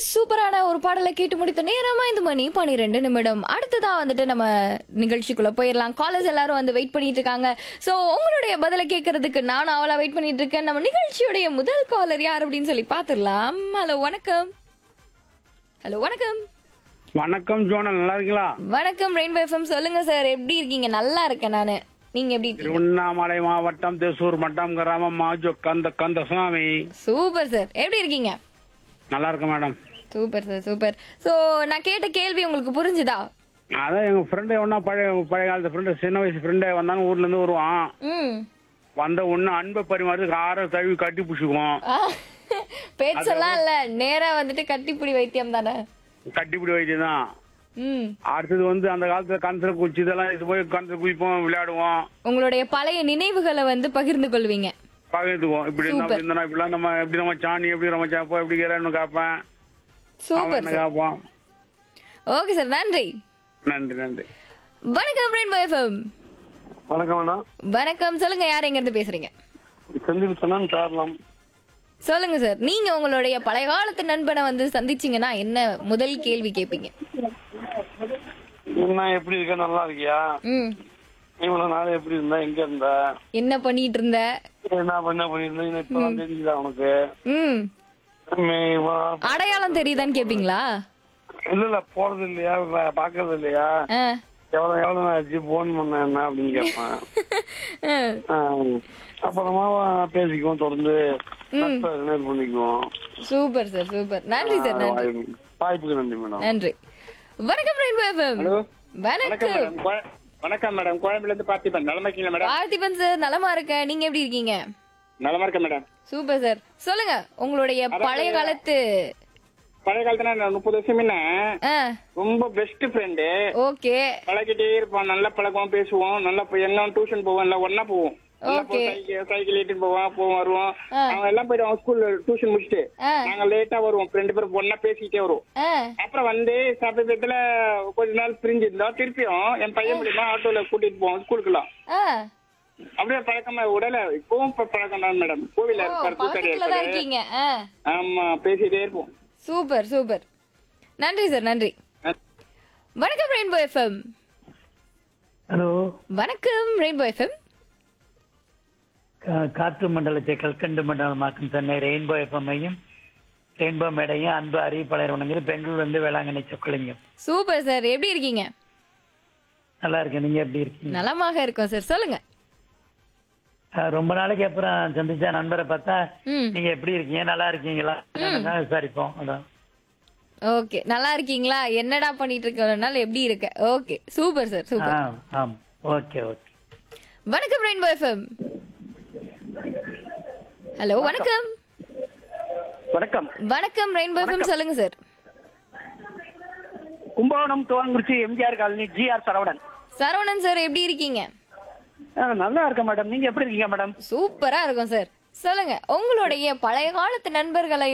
சூப்பரான ஒரு பாடலை கேட்டு முடித்த நேரமா இந்த மணி பன்னிரெண்டு நிமிடம் அடுத்ததா வந்துட்டு நம்ம நிகழ்ச்சிக்குள்ள போயிடலாம் காலேஜ் எல்லாரும் வந்து வெயிட் பண்ணிட்டு இருக்காங்க சோ உங்களுடைய பதிலை கேட்கறதுக்கு நானும் அவளா வெயிட் பண்ணிட்டு இருக்கேன் நம்ம நிகழ்ச்சியுடைய முதல் காலர் யார் அப்படின்னு சொல்லி பாத்துடலாம் ஹலோ வணக்கம் ஹலோ வணக்கம் வணக்கம் ஜோனல் நல்லா இருக்கீங்களா வணக்கம் ரெயின்போ எஃப்எம் சொல்லுங்க சார் எப்படி இருக்கீங்க நல்லா இருக்கேன் நானு நீங்க எப்படி இருக்கீங்க திருவண்ணாமலை மாவட்டம் தேசூர் மட்டம் கிராமம் மாஜோ கந்த கந்தசுவாமி சூப்பர் சார் எப்படி இருக்கீங்க நல்லா இருக்கேன் madam super sir super so நான் கேட்ட கேள்வி உங்களுக்கு புரிஞ்சுதா அதான் எங்க ஃப்ரெண்டு ஒன்னா பழைய பழைய காலத்து ஃப்ரெண்டு சின்ன வயசு ஃப்ரெண்டே வந்தாலும் ஊர்ல இருந்து வருவான் ம் வந்த ஒண்ணு அன்பை பரிமாறதுக்கு ஆரம் தழுவி கட்டி பிடிச்சிக்குவோம் ஆ, பேச்செல்லாம் இல்ல நேரா வந்துட்டு கட்டிப்பிடி வைத்தியம் தானே கட்டிப்பிடி வைத்தியம் தான் ம் அடுத்தது வந்து அந்த காலத்துல கணத்துல குச்சி இதெல்லாம் இது போய் கணத்துல குதிப்போம் விளையாடுவோம் உங்களுடைய பழைய நினைவுகளை வந்து பகிர்ந்து கொள்வீங்க பகிர்ந்துக்குவோம் இப்படி இருந்தா Super. இப்படி இருந்தா இப்படிலாம் நம்ம எப்படி நம்ம சாணி எப்படி நம்ம சாப்போம் எப்படி கேட்கறன்னு கேட்பேன் அவன் சூப்பர் என்ன சார் கேட்பான் ஓகே சார் நன்றி நன்றி நன்றி வணக்கம் ரெயின்போ எஃப்எம் வணக்கம் அண்ணா வணக்கம் சொல்லுங்க யார் எங்க இருந்து பேசுறீங்க செந்தில் சொன்னான்னு காரணம் சொல்லுங்க சார் நீங்க உங்களுடைய பழைய காலத்து நண்பனை வந்து சந்திச்சீங்கன்னா என்ன முதல் கேள்வி கேட்பீங்க என்ன எப்படி இருக்க நல்லா இருக்கியா ம் இவ்வளவு நாள் எப்படி இருந்தா எங்க இருந்த என்ன பண்ணிட்டு இருந்த என்ன பண்ண பண்ணிருந்த இப்பதான் தெரிஞ்சுதா உனக்கு ம் மே- வா- அடையாளம் தெரியுதான்னு கேப்பீங்களா இல்ல இல்ல போறது இல்லையா வ- பாக்குறது இல்லையா ஆ. எவ்வளவு எவ்வளவு நாள் ஆச்சு போன் பண்ண என்ன அப்படின்னு கேட்பேன் ஆ. ஆ, அப்புறமா பேசிக்குவோம் தொடர்ந்து நட்பை நினைவு பண்ணிக்குவோம் சூப்பர் சார் சூப்பர் நன்றி சார் நன்றி வாய்ப்பு- வாய்ப்புக்கு நன்றி மேடம் நன்றி வணக்கம் ரெயின்போ எஃப்எம் வணக்கம் வணக்கம் மேடம் கோயம்புல இருந்து பார்த்திபன் நலமா இருக்கீங்களா மேடம் பார்த்திபன் சார் நலமா இருக்கேன் நீங்க எப்படி இருக்கீங்க நலமா இருக்கேன் மேடம் சூப்பர் சார் சொல்லுங்க உங்களுடைய பழைய காலத்து பழைய காலத்துல நான் முப்பது வருஷம் முன்ன ஆ ரொம்ப பெஸ்ட் ஃப்ரெண்டு ஓகே பழகிட்டே இருப்போம் நல்லா பழகுவோம் பேசுவோம் நல்லா போய் எல்லாம் டியூஷன் போவோம் எல்லாம் ஒன்னா போவோம் நல்லா போய் Okay. சைக்கிள் சைக்கிள் ஏற்றிட்டு போவோம் போவோம் வருவோம் ஆ. அவங்க எல்லாம் போயிடுவாங்க ஸ்கூல்ல டியூஷன் முடிச்சுட்டு ஆ. நாங்க லேட்டா வருவோம் ரெண்டு பேரும் ஒன்னா பேசிக்கிட்டே வருவோம் ஆ அப்புறம் வந்து சமீபத்துல கொஞ்ச நாள் பிரிஞ்சு இருந்தோம் திருப்பியும் என் பையன் மூலியமா ஆட்டோல கூட்டிட்டு போவோம் ஸ்கூலுக்குலாம் ஆ அப்படியே பழக்கமா உடல இப்பவும் இப்ப பழக்கம் தான் மேடம் கோவில ஓ, இருப்பாரு பூசாரி பக்கத்துல தான் இருப்பாரு இருக்கீங்க ஆ ஆமா பேசிட்டே இருப்போம் சூப்பர் சூப்பர் நன்றி சார் நன்றி வணக்கம் ரெயின்போ எஃப்எம் ஹலோ வணக்கம் ரெயின்போ எஃப்எம் கா- காற்று மண்டலத்தை கல்கண்டு மண்டலமாக்கும் சென்னை ரெயின்போ எஃப்எம்ஐயும் ரெயின்போ மேடையும் அன்பு அறிவிப்பாளர் வணங்குது பெங்களூர் வந்து வேளாங்கண்ணி சொக்கலிங்கம் சூப்பர் சார் எப்படி இருக்கீங்க நல்லா இருக்கேன் நீங்க எப்படி இருக்கீங்க நலமாக இருக்கோம் சார் சொல்லுங்க அஹ் ரொம்ப நாளைக்கு அப்புறம் சந்திச்ச நண்பரை பார்த்தா ம் நீங்க எப்படி இருக்கீங்க நல்லா இருக்கீங்களா தான் விசாரிப்போம் அதான் ஓகே நல்லா இருக்கீங்களா என்னடா பண்ணிட்டு இருக்கனால எப்படி இருக்க ஓகே சூப்பர் சார் சூப்பர் ஆ ஆம் ஓகே ஓகே வணக்கம் ரெயின்போ எஃப்எம் ஹலோ வணக்கம் வணக்கம் வணக்கம் ரெயின்போ எஃப்எம் சொல்லுங்க sir Kumbakonam Thuvankurichi MGR colony GR Saravanan Saravanan sir எப்படி இருக்கீங்க நல்லா இருக்கேன் மேடம் நீங்க எப்படி இருக்கீங்க மேடம் சூப்பரா இருக்கும் சார் சொல்லுங்க உங்களுடைய பழைய காலத்து நண்பர்களை